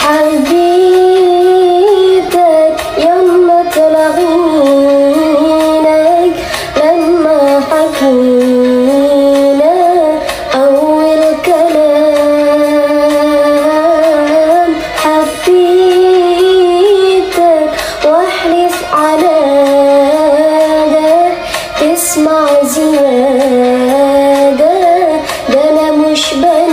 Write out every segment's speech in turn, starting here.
حبيتك يوم تلغينك لما حكينا أول كلام حبيتك واحلف على ده تسمع زيادة ده أنا مش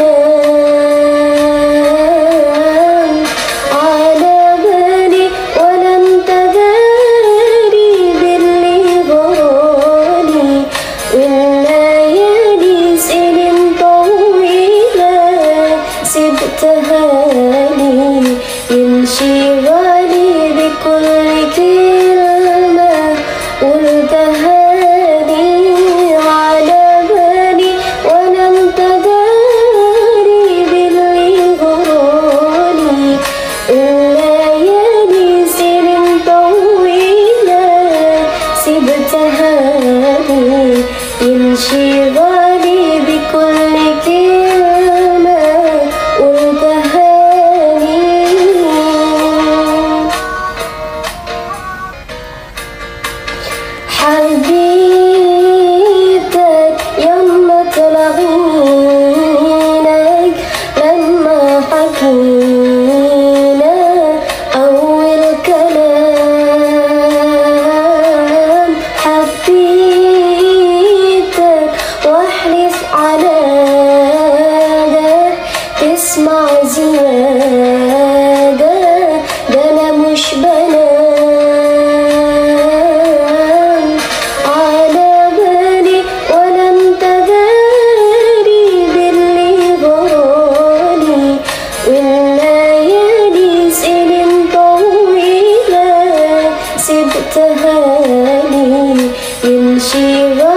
بنام على بالي ولا انت داري باللي غراني والليالي سنين طويلة سبتها لي يمشي غالي بكل كلمة قلتها لي على بالي وانا انت داري باللي غراني الليالي سنين طويلة سبتها لي يمشي غالي بكل كلمة قلتها لي حبيتك يوم تلغينك لما حكينا أول كلام حبيتك واحلف على ده تسمع زيادة ده أنا مش بنام على بالي ولا انت داري باللي غراني والليالي سنين طويلة سبتها لي يمشي